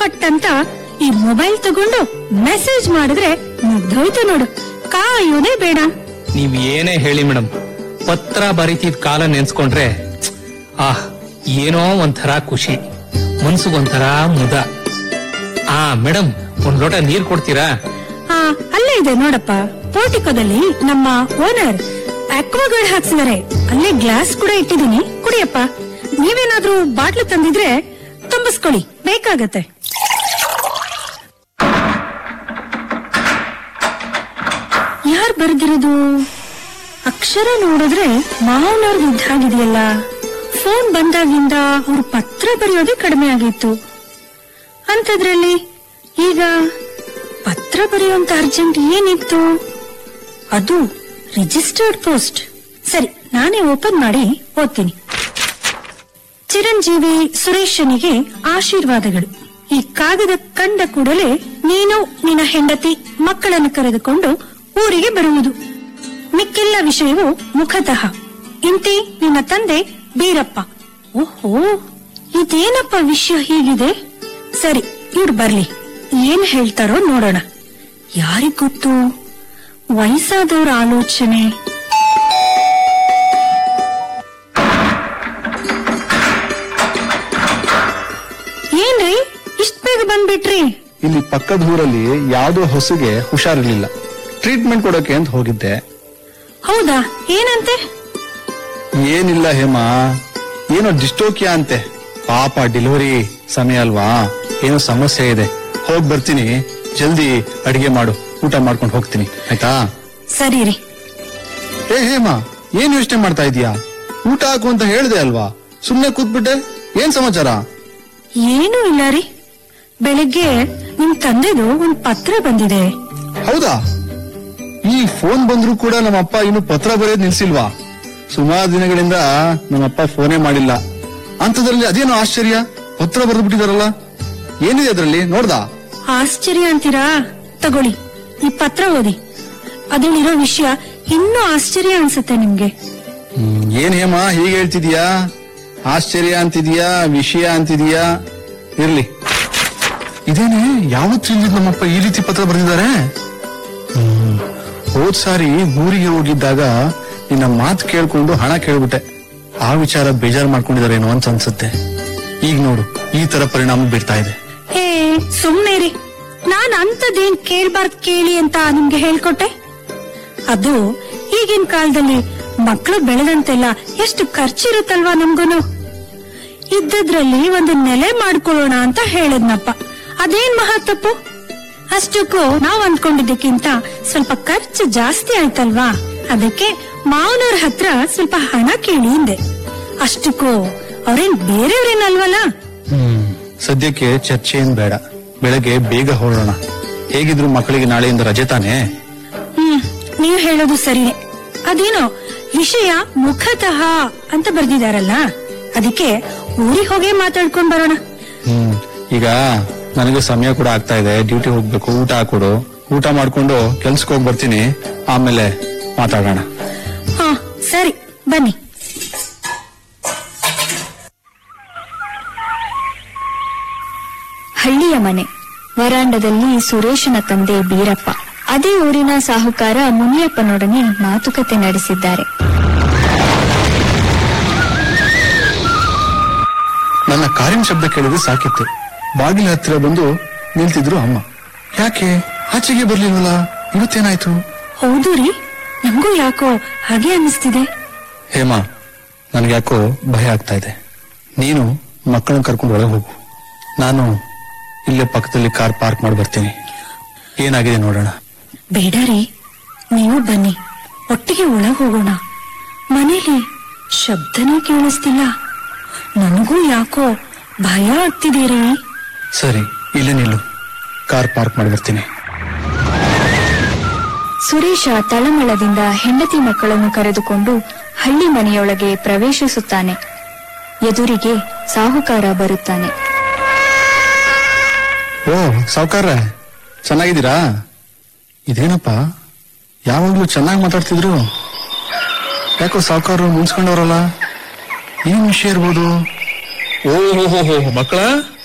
ಪಟ್ ಅಂತ ಈ ಮೊಬೈಲ್ ತಗೊಂಡು ಮೆಸೇಜ್ ಮಾಡಿದ್ರೆ ಮುಗ್ದೋಯ್ತು ನೋಡು ಕಾಯೋದೇ ಬೇಡ ನೀವ್ ಏನೇ ಹೇಳಿ ಮೇಡಮ್ ಪತ್ರ ಬರೀತಿದ್ ಕಾಲ ನೆನ್ಸ್ಕೊಂಡ್ರೆ ಛ್, ಆಹ್ ಏನೋ ಒಂಥರ ಖುಷಿ ಮನ್ಸುಗೊಂಥರ ಮುದ ಆ ಮೇಡಮ್ ಒಂದ್ ಲೋಟ ನೀರ್ ಕೊಡ್ತೀರಾ ಆ ಅಲ್ಲೇ ಇದೆ ನೋಡಪ್ಪ ಪೋರ್ಟಿಕೋದಲ್ಲಿ ನಮ್ಮ ಓನರ್ ಅಕ್ವಾಗಾರ್ಡ್ ಹಾಕ್ಸಿದಾರೆ ಅಲ್ಲೇ ಗ್ಲಾಸ್ ಕೂಡ ಇಟ್ಟಿದೀನಿ ಕುಡಿಯಪ್ಪ ನೀವೇನಾದ್ರೂ ಬಾಟ್ಲು ತಂದಿದ್ರೆ ತುಂಬಿಸ್ಕೊಳ್ಳಿ ಬೇಕಾಗತ್ತೆ ಯಾರ್ ಬರ್ದಿರೋದು ಅಕ್ಷರ ನೋಡಿದ್ರೆ ಮಾವನವ್ರ ಇದ್ದಾಗಿದೆಯಲ್ಲ ಫೋನ್ ಬಂದಾಗಿಂದ ಅವ್ರ ಪತ್ರ ಬರೆಯೋದೇ ಕಡಿಮೆ ಆಗಿತ್ತು ಅಂಥದ್ರಲ್ಲಿ ಈಗ ಪತ್ರ ಬರೆಯುವಂತ ಅರ್ಜೆಂಟ್ ಏನಿತ್ತು ಅದು ರಿಜಿಸ್ಟರ್ಡ್ ಪೋಸ್ಟ್ ಸರಿ ನಾನೇ ಓಪನ್ ಮಾಡಿ ಓದ್ತೀನಿ ಚಿರಂಜೀವಿ ಸುರೇಶನಿಗೆ ಆಶೀರ್ವಾದಗಳು ಈ ಕಾಗದ ಕಂಡ ಕೂಡಲೇ ನೀನು ನಿನ್ನ ಹೆಂಡತಿ ಮಕ್ಕಳನ್ನು ಕರೆದುಕೊಂಡು ಊರಿಗೆ ಬರುವುದು ಮಿಕ್ಕೆಲ್ಲ ವಿಷಯವು ಮುಖತಃ ಇಂತಿ ನಿನ್ನ ತಂದೆ ಬೀರಪ್ಪ ಓಹೋ ಇದೇನಪ್ಪ ವಿಷಯ ಹೀಗಿದೆ ಸರಿ ಇವ್ರು ಬರ್ಲಿ ಏನ್ ಹೇಳ್ತಾರೋ ನೋಡೋಣ ಯಾರಿಗ್ ಗೊತ್ತು ವಯಸ್ಸಾದವ್ರ ಆಲೋಚನೆ ಏನ್ರಿ ಇಷ್ಟ ಬೇಗ ಬಂದ್ಬಿಟ್ರಿ ಇಲ್ಲಿ ಪಕ್ಕದ ಊರಲ್ಲಿ ಯಾವ್ದೋ ಹೊಸಗೆ ಹುಷಾರಿರ್ಲಿಲ್ಲ ಟ್ರೀಟ್ಮೆಂಟ್ ಕೊಡೋಕೆ ಅಂತ ಹೋಗಿದ್ದೆ ಹೌದಾ ಏನಂತೆ ಏನಿಲ್ಲ ಹೇಮಾ ಏನೋ ಡಿಸ್ಟೋಕಿಯಾ ಅಂತೆ ಪಾಪ ಡೆಲಿವರಿ ಸಮಯ ಅಲ್ವಾ ಏನೋ ಸಮಸ್ಯೆ ಇದೆ ಹೋಗ್ ಬರ್ತೀನಿ ಜಲ್ದಿ ಅಡಿಗೆ ಮಾಡು ಊಟ ಮಾಡ್ಕೊಂಡು ಹೋಗ್ತೀನಿ ಆಯ್ತಾ ಸರಿ ರೀ ಏ ಹೇಮಾ ಏನ್ ಯೋಚನೆ ಮಾಡ್ತಾ ಇದೀಯಾ ಊಟ ಹಾಕು ಅಂತ ಹೇಳ್ದೆ ಅಲ್ವಾ ಸುಮ್ನೆ ಕೂತ್ಬಿಟ್ಟೆ ಏನ್ ಸಮಾಚಾರ ಏನೂ ಇಲ್ಲ ರೀ ಬೆಳಿಗ್ಗೆ ನಿಮ್ ತಂದೆದು ಒಂದ್ ಪತ್ರ ಬಂದಿದೆ ಹೌದಾ ಈ ಫೋನ್ ಬಂದ್ರು ಕೂಡ ನಮ್ಮಪ್ಪ ಇನ್ನು ಪತ್ರ ಬರೆಯೋದ್ ನಿಲ್ಸಿಲ್ವಾ ಸುಮಾರು ದಿನಗಳಿಂದ ನಮ್ಮಪ್ಪ ಫೋನೇ ಮಾಡಿಲ್ಲ ಅಂತದ್ರಲ್ಲಿ ಅದೇನೋ ಆಶ್ಚರ್ಯ ಪತ್ರ ಬರೆದು ಬಿಟ್ಟಿದಾರಲ್ಲ ಏನಿದೆ ಅದ್ರಲ್ಲಿ ನೋಡ್ದಾ ಆಶ್ಚರ್ಯ ಅಂತೀರಾ ತಗೊಳ್ಳಿ ಈ ಪತ್ರ ಓದಿ ಅದ್ರಲ್ಲಿರೋ ವಿಷಯ ಇನ್ನೂ ಆಶ್ಚರ್ಯ ಅನ್ಸುತ್ತೆ ನಿಮ್ಗೆ ಹ್ಮ್, ಏನ್ ಹೇಮ ಹೀಗೆ ಹೇಳ್ತಿದ್ಯಾ ಆಶ್ಚರ್ಯ ಅಂತಿದ್ಯಾ ವಿಷಯ ಅಂತಿದ್ಯಾ ಇರ್ಲಿ ಇದೇನೆ ಯಾವತ್ತಿಂದ ನಮ್ಮಪ್ಪ ಈ ರೀತಿ ಪತ್ರ ಬರೆದಿದ್ದಾರೆ ಹ್ಮ್, ಹೋದ್ ಸಾರಿ ಊರಿಗೆ ಹೋಗಿದ್ದಾಗ ನಿನ್ನ ಮಾತು ಕೇಳ್ಕೊಂಡು ಹಣ ಕೇಳ್ಬಿಟ್ಟೆ ಆ ವಿಚಾರ ಬೇಜಾರ್ ಮಾಡ್ಕೊಂಡಿದಾರೇನೋ ಅಂತ ಅನ್ಸುತ್ತೆ ಈಗ ನೋಡು ಈ ತರ ಪರಿಣಾಮ ಬೀರ್ತಾ ಇದೆ ಹೇ ಸುಮ್ನೆ ರೀ ನಾನ್ ಅಂತದೇನ್ ಕೇಳ್ಬಾರ್ದ್ ಕೇಳಿ ಅಂತ ನಿಮ್ಗೆ ಹೇಳ್ಕೊಟ್ಟೆ ಅದು ಈಗಿನ ಕಾಲದಲ್ಲಿ ಮಕ್ಕಳು ಬೆಳೆದಂತೆಲ್ಲ ಎಷ್ಟು ಖರ್ಚಿರುತ್ತಲ್ವಾ ನಮ್ಗೂನು ಇದ್ದದ್ರಲ್ಲಿ ಒಂದು ನೆಲೆ ಮಾಡ್ಕೊಳ್ಳೋಣ ಅಂತ ಹೇಳದ್ನಪ್ಪ ಅದೇನ್ ಮಹಾ ತಪ್ಪು ಅಷ್ಟಕ್ಕೂ ನಾವ್ ಅಂದ್ಕೊಂಡಿದ್ದಕ್ಕಿಂತ ಸ್ವಲ್ಪ ಖರ್ಚು ಜಾಸ್ತಿ ಆಯ್ತಲ್ವಾ ಅದಕ್ಕೆ ಮಾವನವ್ರ ಹತ್ರ ಸ್ವಲ್ಪ ಹಣ ಕೇಳಿ ಹಿಂದೆ ಅಷ್ಟಕ್ಕೂ ಅವ್ರೇನ್ ಬೇರೆಯವ್ರೇನಲ್ವಲ್ಲ ಹ್ಮ್ ಸದ್ಯಕ್ಕೆ ಚರ್ಚೆ ಏನ್ ಬೇಡ ಬೆಳಗ್ಗೆ ಬೇಗ ಹೊರಡೋಣ ಹೇಗಿದ್ರು ಮಕ್ಕಳಿಗೆ ನಾಳೆಯಿಂದ ರಜೆ ತಾನೇ ಹ್ಮ್ ನೀವ್ ಹೇಳೋದು ಸರಿನೇ ಅದೇನೋ ವಿಷಯ ಮುಖತಃ ಅಂತ ಬರ್ದಿದಾರಲ್ಲ ಅದಕ್ಕೆ ಊರಿಗೆ ಹೋಗೇ ಮಾತಾಡ್ಕೊಂಡ್ ಬರೋಣ ಹ್ಮ್ ಈಗ ನನಗೆ ಸಮಯ ಕೂಡ ಆಗ್ತಾ ಇದೆ ಡ್ಯೂಟಿ ಹೋಗ್ಬೇಕು ಊಟ ಹಾಕೊಡು ಊಟ ಮಾಡ್ಕೊಂಡು ಕೆಲ್ಸಕ್ಕೆ ಹೋಗಿ ಬರ್ತೀನಿ ಆಮೇಲೆ ಮಾತಾಡೋಣ ಹಾ ಸರಿ ಬನ್ನಿ ಹಳ್ಳಿಯ ಮನೆ ವರಾಂಡದಲ್ಲಿ ಸುರೇಶನ ತಂದೆ ಬೀರಪ್ಪ ಅದೇ ಊರಿನ ಸಾಹುಕಾರ ಮುನಿಯಪ್ಪನೊಡನೆ ಮಾತುಕತೆ ನಡೆಸಿದ್ದಾರೆ ನನ್ನ ಕಾರಿನ ಶಬ್ದ ಕೇಳಿದ್ರೆ ಸಾಕಿತ್ತು ಬಾಗಿಲ ಹತ್ತಿರ ಬಂದು ನಿಲ್ತಿದ್ರು ಅಮ್ಮ ಯಾಕೆ ಆಚೆಗೆ ಬರ್ಲಿಲ್ವಲ್ಲ ಇವತ್ತೇನಾಯ್ತು ಹೌದು ರೀ ನಂಗೂ ಯಾಕೋ ಹಾಗೆ ಅನಿಸ್ತಿದೆ ಹೇಮಾ ನನಗೆ ಯಾಕೋ ಭಯ ಆಗ್ತಾ ಇದೆ ನೀನು ಮಕ್ಕಳನ್ನ ಕರ್ಕೊಂಡು ಒಳಗೆ ಹೋಗು ನಾನು ಇಲ್ಲೇ ಪಕ್ಕದಲ್ಲಿ ಕಾರ್ ಪಾರ್ಕ್ ಮಾಡಿ ಬರ್ತೀನಿ ಏನಾಗಿದೆ ನೋಡೋಣ ಬೇಡ ರೀ ನೀವು ಬನ್ನಿ ಒಟ್ಟಿಗೆ ಒಳಗ್ ಹೋಗೋಣ ಮನೇಲಿ ಶಬ್ದನೇ ಕೇಳಿಸ್ತಿಲ್ಲ ನನಗೂ ಯಾಕೋ ಭಯ ಆಗ್ತಿದೆ ರೀ ಸರಿ ಇಲ್ಲೇ ನಿಲ್ಲು ಕಾರ್ ಪಾರ್ಕ್ ಮಾಡಿ ಬರ್ತೀನಿ ಸುರೇಶ ತಳಮಳದಿಂದ ಹೆಂಡತಿ ಮಕ್ಕಳನ್ನು ಕರೆದುಕೊಂಡು ಹಳ್ಳಿ ಮನೆಯೊಳಗೆ ಪ್ರವೇಶಿಸುತ್ತಾನೆ ಎದುರಿಗೆ ಸಾಹುಕಾರ ಬರುತ್ತಾನೆ ಓ ಸಾವುಕಾರ ಚೆನ್ನಾಗಿದ್ದೀರಾ ಇದೇನಪ್ಪ ಯಾವಾಗ್ಲೂ ಚೆನ್ನಾಗಿ ಮಾತಾಡ್ತಿದ್ರು ಯಾಕೋ ಸಾವುಕಾರರು ಮುನ್ಸ್ಕೊಂಡವ್ರಲ್ಲ ಏನ್ ವಿಷಯ ಇರ್ಬೋದು ಓಹೋ ಮಕ್ಕಳ